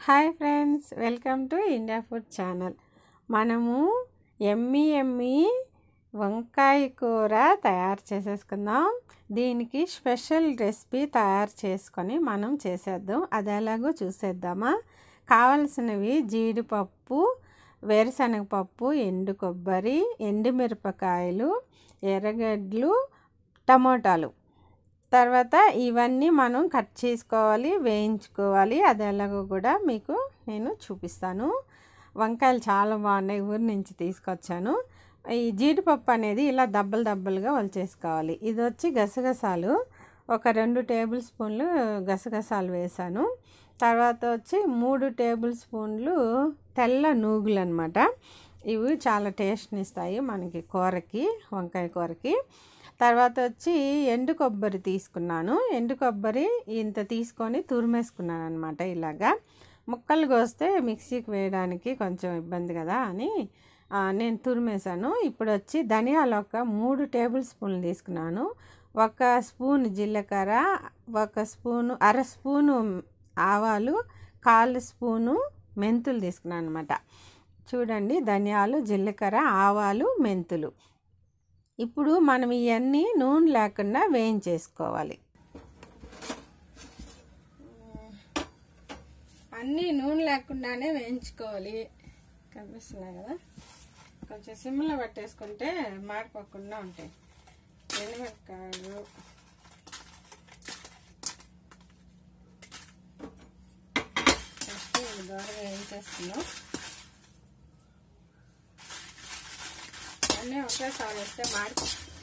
Hi friends welcome to India food channel మనము ఎమ్మి ఎమ్మి వంకాయ కూర తయారు చేసేసుకుందాం దీనికి స్పెషల్ రెసిపీ తయారు చేసుకొని మనం చేసేద్దాం అది ఎలాగో చూసేద్దామా కావలసినవి జీడిపప్పు వేరుశనగపప్పు ఎండు కొబ్బరి ఎండుమిరపకాయలు ఎర్రగడ్డలు టమోటాలు తర్వాత ఇవన్నీ మనం కట్ చేసుకోవాలి వేయించుకోవాలి అది ఎలాగో కూడా మీకు నేను చూపిస్తాను వంకాయలు చాలా బాగున్నాయి ఊరి నుంచి తీసుకొచ్చాను ఈ జీడిపప్పు అనేది ఇలా దబ్బలు దబ్బలుగా వలిచేసుకోవాలి ఇది వచ్చి గసగసాలు ఒక రెండు టేబుల్ స్పూన్లు గసగసాలు వేసాను తర్వాత వచ్చి మూడు టేబుల్ స్పూన్లు తెల్ల నూగులు అనమాట ఇవి చాలా టేస్ట్ని ఇస్తాయి మనకి కూరకి వంకాయ కూరకి తర్వాత వచ్చి ఎండు కొబ్బరి తీసుకున్నాను ఎండు కొబ్బరి ఇంత తీసుకొని తురిమేసుకున్నాను అనమాట ఇలాగా ముక్కలు కోస్తే మిక్సీకి వేయడానికి కొంచెం ఇబ్బంది కదా అని నేను తురిమేశాను ఇప్పుడు వచ్చి ధనియాలు ఒక మూడు టేబుల్ స్పూన్లు తీసుకున్నాను ఒక స్పూన్ జీలకర్ర ఒక స్పూను అర స్పూను ఆవాలు కాలు స్పూను మెంతులు తీసుకున్నాను అనమాట చూడండి ధనియాలు జీలకర్ర ఆవాలు మెంతులు ఇప్పుడు మనం ఇవన్నీ నూనె లేకుండా వేయించేసుకోవాలి అన్నీ నూనె లేకుండానే వేయించుకోవాలి కనిపిస్తున్నాయి కదా కొంచెం సిమ్లో పట్టేసుకుంటే మాడిపోకుండా ఉంటాయి ఎండుమిరపకాయలు ఫస్ట్ దోరగా వేయించేస్తున్నాం అన్నీ ఒకేసారి వేస్తే మాడి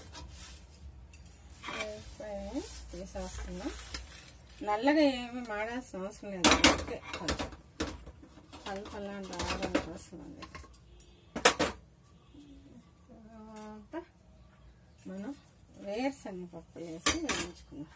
తీసేస్తున్నాం నల్లగా ఏమి మాడాల్సిన అవసరం లేదు ఓకే కొంచెం పళ్ళు పల్లని రావడం కోసం అది తర్వాత మనం వేరుశనగపప్పు వేసి వేయించుకుందాం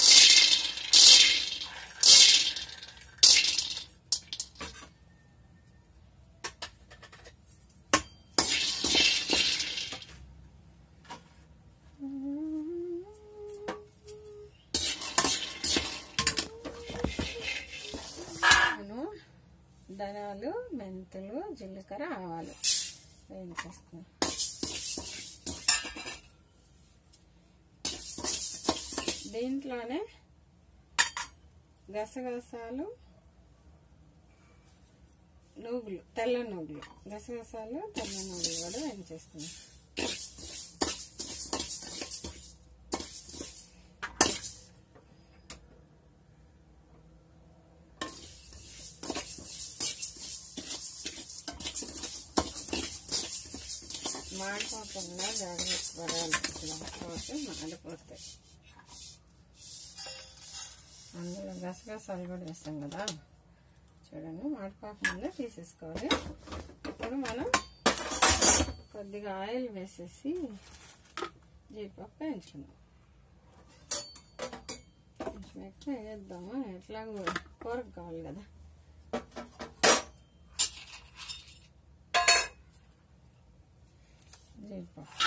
ధనాలు మెంతులు జీలకర్ర ఆవాలు వేయించేసుకున్నాం దీంట్లోనే గసగసాలు నూగులు తెల్ల నూగులు గసగసాలు తెల్ల నూగులు కూడా వేయించేస్తున్నాం మాడిపోకుండా జాగ్రత్త పడాలి లేకపోతే మాడిపోతాయి అందులో గసగసాలు కూడా వేస్తాం కదా చూడండి మాడిపోకముందే తీసేసుకోవాలి ఇప్పుడు మనం కొద్దిగా ఆయిల్ వేసేసి జీడిపప్పు వేయించుకుందాం కొంచెం ఎక్కువ వేద్దాము ఎట్లాగో కూరకు కావాలి కదా జీడిపప్పు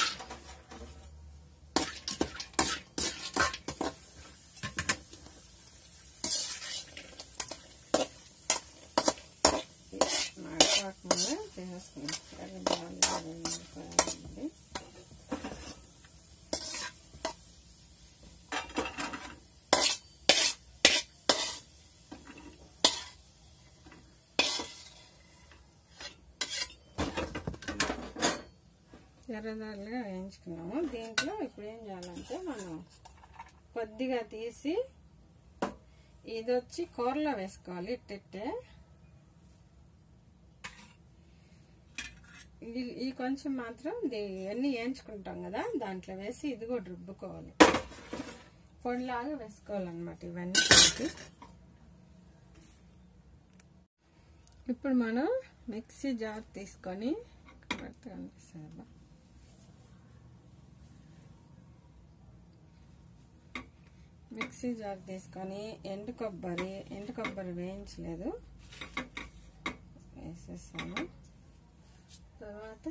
మాడిపోకుండా చేసేసుకున్నాం ఎర్రదారులుగా వేయించుకున్నాము దీంట్లో ఇప్పుడు ఏం చేయాలంటే మనం కొద్దిగా తీసి ఇది వచ్చి కూరలో వేసుకోవాలి ఇట్టెట్టే ఈ కొంచెం మాత్రం అన్నీ వేయించుకుంటాం కదా దాంట్లో వేసి ఇది కూడా రుబ్బుకోవాలి పొడిలాగా వేసుకోవాలన్నమాట ఇవన్నీ కలిపి ఇప్పుడు మనం మిక్సీ జార్ తీసుకొని కనిపిస్తుంది మిక్సీ జార్ తీసుకొని ఎండు కొబ్బరి ఎండు కొబ్బరి వేయించలేదు వేసేసాము తర్వాత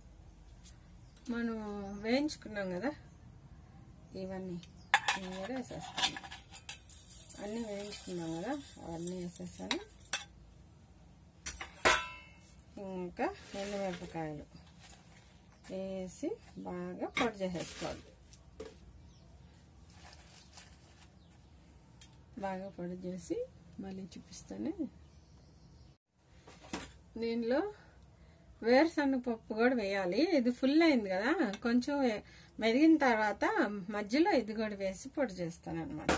మనం వేయించుకున్నాం కదా ఇవన్నీ ఇవి కూడా వేసేస్తాను అన్నీ వేయించుకున్నాం కదా అవన్నీ వేసేసాను ఇంకా ఎండుమిరపకాయలు వేసి బాగా పొడి చేసేసుకోవాలి బాగా పొడి చేసి మళ్ళీ చూపిస్తానే దీనిలో వేరుశనగ పప్పు కూడా వేయాలి ఇది ఫుల్ అయింది కదా కొంచెం మెదిగిన తర్వాత మధ్యలో ఇది కూడా వేసి పొడి చేస్తాను అనమాట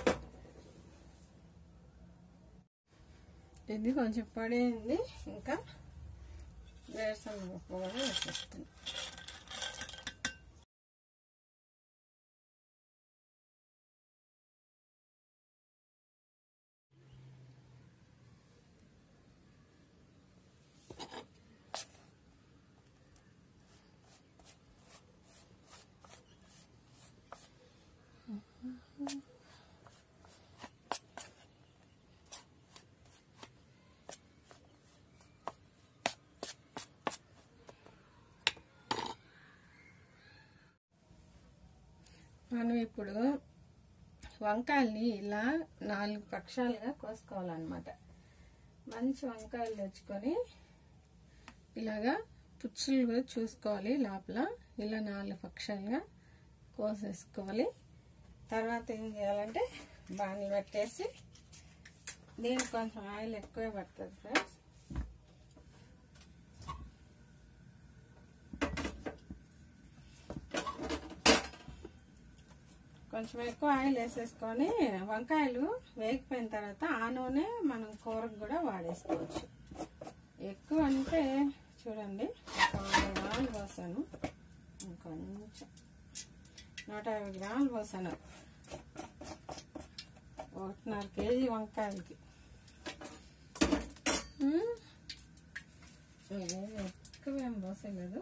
ఇది కొంచెం పడింది ఇంకా వేరుశనగ పప్పు కూడా వేసేస్తాను మనం ఇప్పుడు వంకాయల్ని ఇలా నాలుగు పక్షాలుగా కోసుకోవాలన్నమాట మంచి వంకాయలు తెచ్చుకొని ఇలాగా పుచ్చులు కూడా చూసుకోవాలి లోపల ఇలా నాలుగు పక్షాలుగా కోసేసుకోవాలి తర్వాత ఏం చేయాలంటే బాణీ పెట్టేసి దీనికి కొంచెం ఆయిల్ ఎక్కువే పడుతుంది ఫ్రెండ్స్ కొంచెం ఎక్కువ ఆయిల్ వేసేసుకొని వంకాయలు వేగిపోయిన తర్వాత ఆ నూనె మనం కూరకు కూడా వాడేసుకోవచ్చు ఎక్కువ అంటే చూడండి ఒక వంద గ్రాములు పోసాను ఇంకొంచెం నూట యాభై గ్రాములు పోసాను ఒకటిన్నర కేజీ వంకాయలకి ఉమ్, ఇదేమి ఎక్కువ ఏం పోసలేదు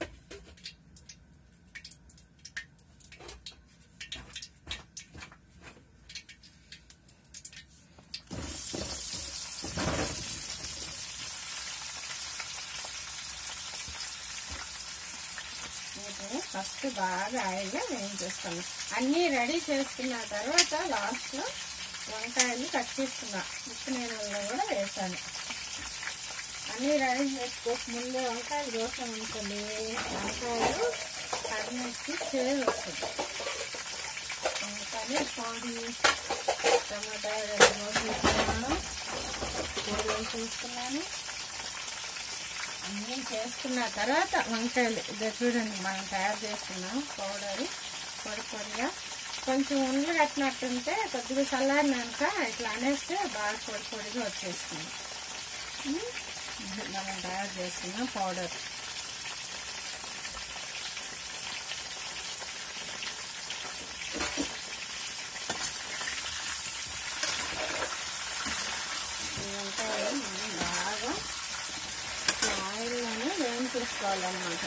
వీటిని ఫస్ట్ బాగా ఆయిల్గా వేయించేస్తాను అన్నీ రెడీ చేసుకున్న తర్వాత లాస్ట్లో వంకాయలు కట్ చేసుకున్నా ఉప్పు నీళ్ళలో కూడా వేసాను అన్నీ రెడీ చేసుకోక ముందే వంకాయలు కోసాం అనుకోండి వంకాయలు కడిమెచ్చి చేదు వస్తుంది అందుకని పొడి టమాటా రెండు రోజులు తీసుకున్నాను పొడి చూసుకున్నాను అన్నీ చేసుకున్న తర్వాత వంకాయలు ఇదే చూడండి మనం తయారు చేసుకున్నాం పౌడర్ పొడి పొడిగా కొంచెం ఉండ్లు కట్టినట్టుంటే కొద్దిగా చల్లారినాక ఇట్లా అనేస్తే బాగా పొడి పొడిగా వచ్చేస్తుంది ఉమ్, ఇది మనం తయారు చేసుకున్న పౌడర్ ఈ వంకాయలు మనం బాగా ఆయిల్లోనే వేయించేసుకోవాలన్నమాట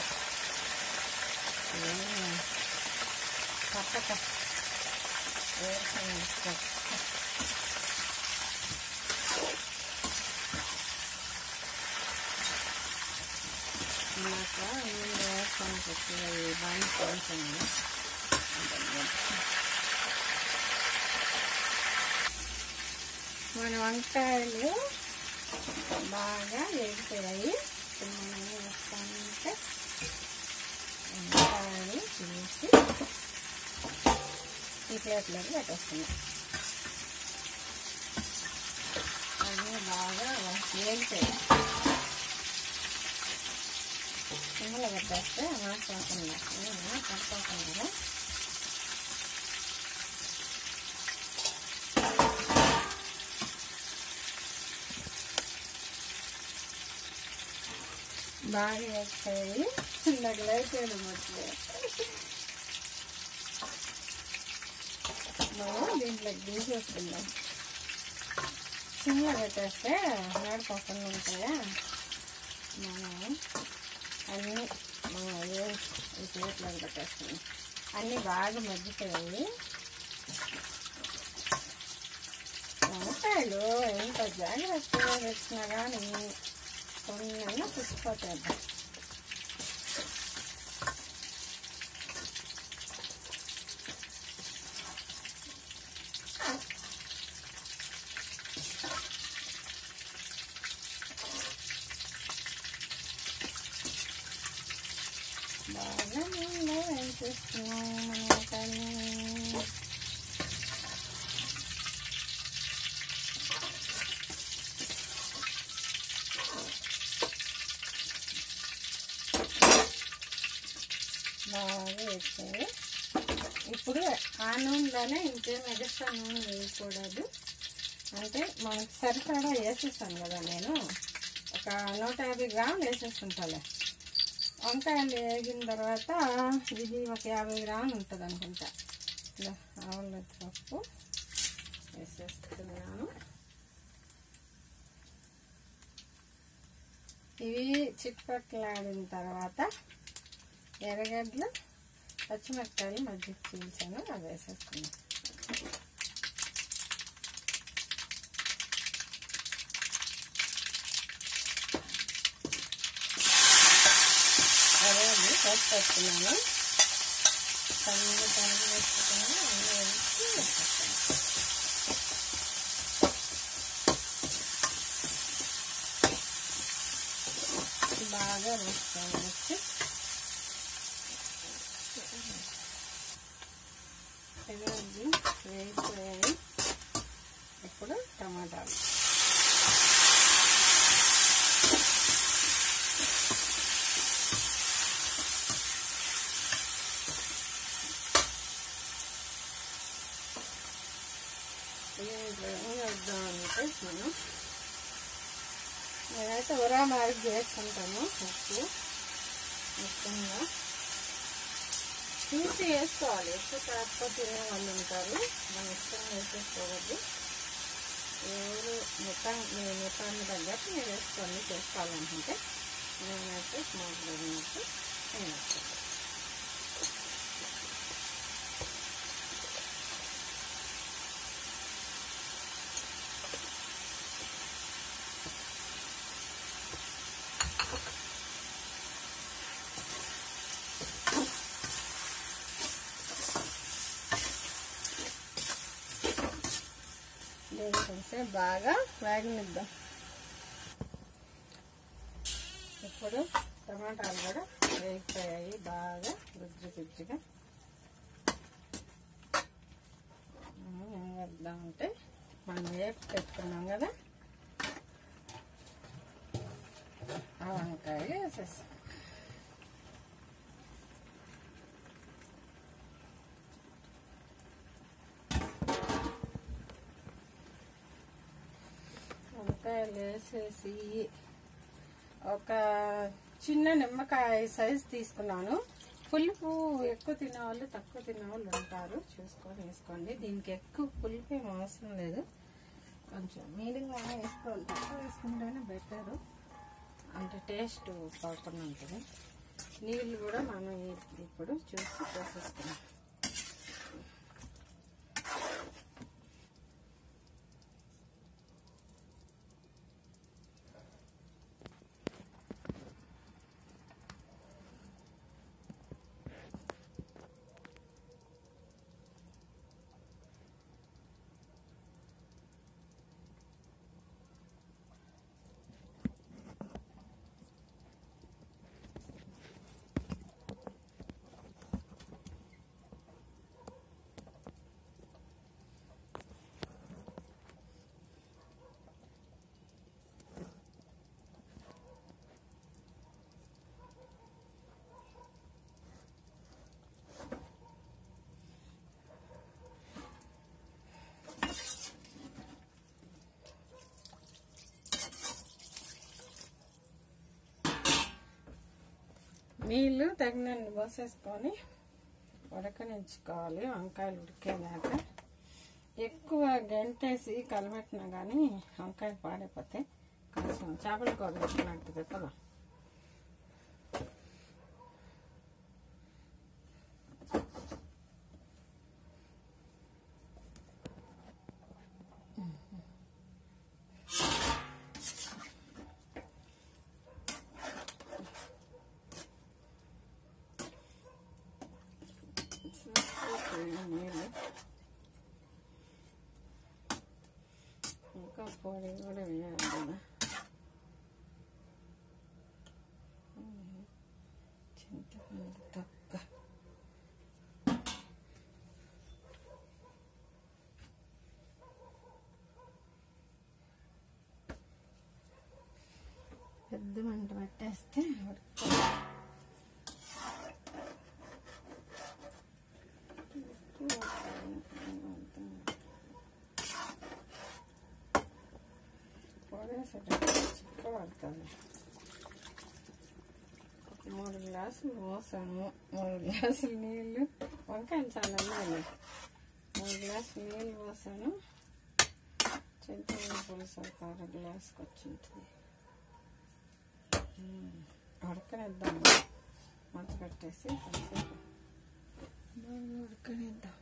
పక్కక వేరుశనగ ఇలాక నేను వేస్తాను కొద్దిగా ఈ బాగా కొంచెం మన వంకాయలు బాగా వేగిపోయాయి ఇప్పుడు మనం ఏం వేస్తామంటే వంకాయలు తీసి ఈ ప్లేట్లోకి పెట్టేస్తున్నాం అన్నీ బాగా వేగిపోయాయి సిమ్లో పెట్టేస్తే మాడిపోకుండా పడిపోతుంది కదా బాగా వేస్తాయి నాకు లైట్ వేయడం వచ్చి మనం దీంట్లోకి తీసేసుకుందాం సిమ్లో పెట్టేస్తే మాడిపోకుండా ఉంటాయా మనం అన్నీ మనం ఏ ఈ ప్లేట్లోకి పెట్టేస్తున్నాం అన్నీ బాగా మగ్గిపోయాయి వంకాయలు ఎంత జాగ్రత్తగా తెచ్చినా కానీ కొన్ని పుచ్చిపోతాయి వేసేస్తున్నాం మునక్కాయని బాగా వేసాయి ఇప్పుడు ఆ నూనెలోనే ఇంకేం ఎక్స్ట్రా నూనె వేయకూడదు అంటే మనకి సరిపడా వేసేస్తాను కదా నేను ఒక నూట యాభై గ్రాములు వేసేస్తుంటాలే వంకాయలు వేగిన తర్వాత ఇది ఒక యాభై గ్రాములు ఉంటుంది అనుకుంటా ఇలా ఆవుల పప్పు వేసేస్తున్నాను ఇవి చిట్పట్లాడిన తర్వాత ఎర్రగడ్డలు పచ్చిమిరపకాయలు మధ్య చీల్చాను అది వేసేస్తున్నాను అదే అది పోసి పెట్టుకున్నాను సన్నగా తరిగి వేసుకుని అన్నీ వేసి వేసేస్తాను బాగా వేస్తాను వచ్చి ఇది వేగిపోయాయి ఇప్పుడు టమాటాలు దీంట్లో ఏం వేద్దామంటే మనం నేనైతే ఉరా మారికి వేసుకుంటాను ఉప్పు ముఖ్యంగా చూసి వేసుకోవాలి ఎక్కువ తక్కువ తినే వాళ్ళు ఉంటారు మన ఇష్టం వేసేసుకోవద్దు ఎవరు మొత్తం మీ మొత్తాన్ని తగ్గట్టు మీరు వేసుకొని చేసుకోవాలనుకుంటే నేనైతే స్మార్ట్ తగినట్టు నేను వేసుకుంటాను దీన్ని కొంచెం బాగా వేగనిద్దాం ఇప్పుడు టమాటాలు కూడా వేగిపోయాయి బాగా గుజ్జు గుజ్జుగా మనం ఏం వేద్దామంటే మనం వేపు పెట్టుకున్నాం కదా ఆ వంకాయ వేసేస్తాం వంకాయలు వేసేసి ఒక చిన్న నిమ్మకాయ సైజ్ తీసుకున్నాను పులుపు ఎక్కువ తినేవాళ్ళు తక్కువ తినేవాళ్ళు ఉంటారు చూసుకొని వేసుకోండి దీనికి ఎక్కువ పులుపు ఏం అవసరం లేదు కొంచెం మీడియంగానే వేసుకోవాలి తక్కువ వేసుకుంటేనే బెటర్ అంటే టేస్ట్ పోకుండా ఉంటుంది నీళ్ళు కూడా మనం ఇప్పుడు చూసి పోసేసుకున్నాం నీళ్ళు తగినన్ని పోసేసుకొని ఉడకనించుకోవాలి వంకాయలు ఉడికేదాకా ఎక్కువ గంటేసి కలబెట్టినా కానీ వంకాయలు పాడైపోతాయి కొంచెం చేపల కూర పెట్టినట్టు కదా నీళ్ళు ఇంకా పొడి కూడా వేయాలి కదా చింతపండు తొక్క పెద్ద మంట పెట్టేస్తే ఉడుకుతుంది. పొడేసేటప్పుడు చిక్క పడుతుంది మూడు గ్లాసులు పోసాము మూడు గ్లాసులు నీళ్ళు వంకాయలు చాలా ఉన్నాయి మూడు గ్లాసులు నీళ్ళు పోసాను చింతపండు పులుసు ఒక అర గ్లాస్కి వచ్చింటుంది ఉడకనిద్దాం మంట పెట్టేసి కాసేపు బాగా ఉడకనిద్దాం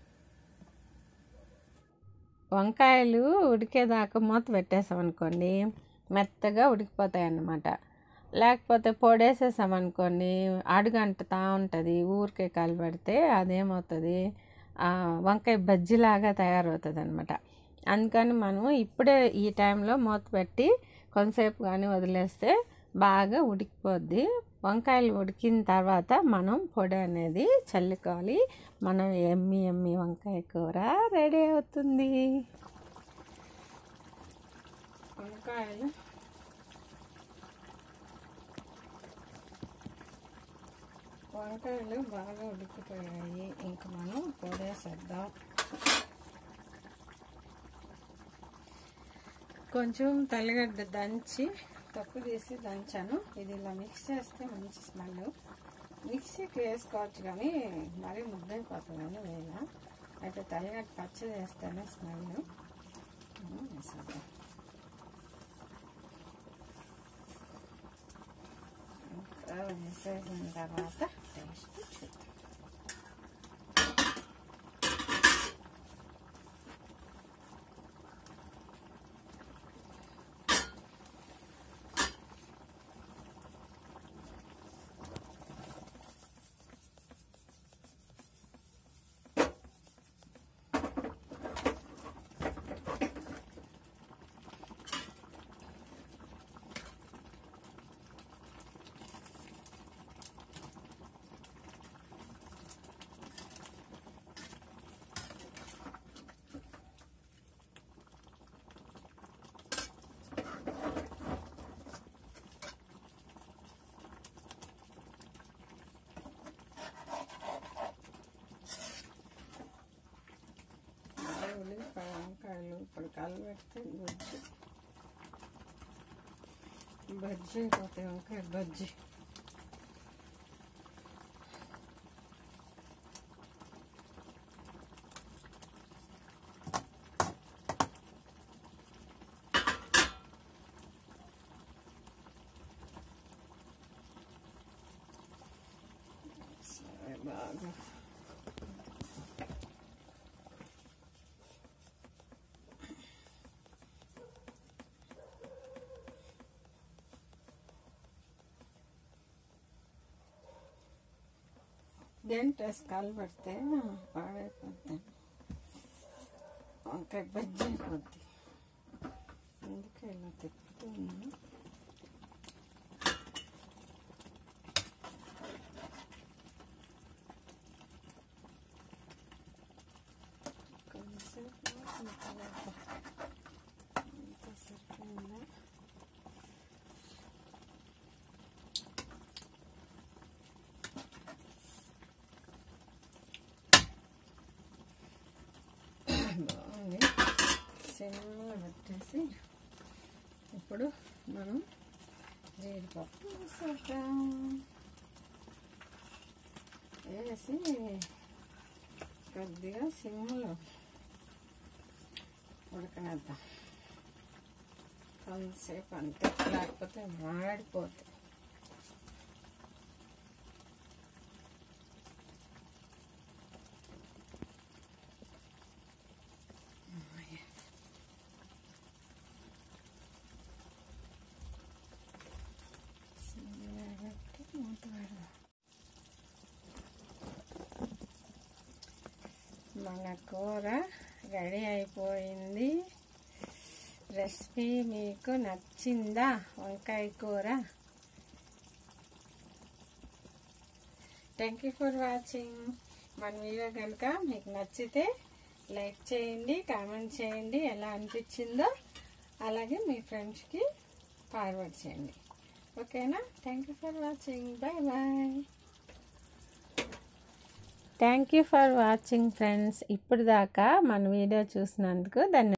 వంకాయలు ఉడికేదాకా మూత పెట్టేసాం అనుకోండి మెత్తగా ఉడికిపోతాయి అన్నమాట లేకపోతే పొడేసేసామనుకోండి అడుగంటుతా ఉంటుంది ఊరికే కలిపెడితే అదేమవుతుంది ఆ, వంకాయ బజ్జీలాగా తయారవుతుంది అనమాట అందుకని మనం ఇప్పుడే ఈ టైంలో మూత పెట్టి కొంతసేపు కానీ వదిలేస్తే బాగా ఉడికిపోద్ది వంకాయలు ఉడికిన తర్వాత మనం పొడి అనేది చల్లుకోవాలి మనం ఎమ్మి ఎమ్మి వంకాయ కూర రెడీ అవుతుంది వంకాయలు వంకాయలు బాగా ఉడికిపోయాయి ఇంక మనం పొడేసేద్దాం కొంచెం తెల్లగడ్డ దంచి తక్కువ తీసి దంచాను ఇది ఇలా మిక్స్ చేస్తే మంచి స్మెల్ మిక్సీకి వేసుకోవచ్చు కానీ మరీ ముద్దైపోతుందని వేళ అయితే తెల్లగడ్డ పచ్చ చేస్తేనే స్మెల్ వేసేద్దాం ఇంకా వేసేసిన తర్వాత టేస్ట్ చూద్దాం ఉల్లిపాయ వంకాయలు ఇప్పుడు కలబెడితే బజ్జి బజ్జీ అయిపోతాయి వంకాయ బజ్జీ సరే బాగా డెంటస్ కలబెడితే పాడైపోద్ది వంకాయ బజ్జి అయిపోద్ది అందుకే ఇలా తిప్పుతున్నాను కొంచెంసేపు ఉడికిన తర్వాత ఇంత సరిపోయిందా బాగుంది సిమ్లో పెట్టేసి ఇప్పుడు మనం జీడిపప్పు వేసేద్దాం వేసి కొద్దిగా సిమ్లో ఉడకనేద్దాం కొంతసేపు అంతే లేకపోతే మాడిపోతుంది సిమ్లో పెట్టి మూత పెడదాం మన కూర రెడీ అయిపోయింది రెసిపీ మీకు నచ్చిందా వంకాయ కూర థ్యాంక్ యూ ఫర్ వాచింగ్ మన వీడియో కనుక మీకు నచ్చితే లైక్ చేయండి కామెంట్ చేయండి ఎలా అనిపించిందో అలాగే మీ ఫ్రెండ్స్కి ఫార్వర్డ్ చేయండి ఓకేనా thank you for watching bye bye thank you for watching friends ఇప్పుడు దాకా మన వీడియో చూసినందుకు ధన్యవాదాలు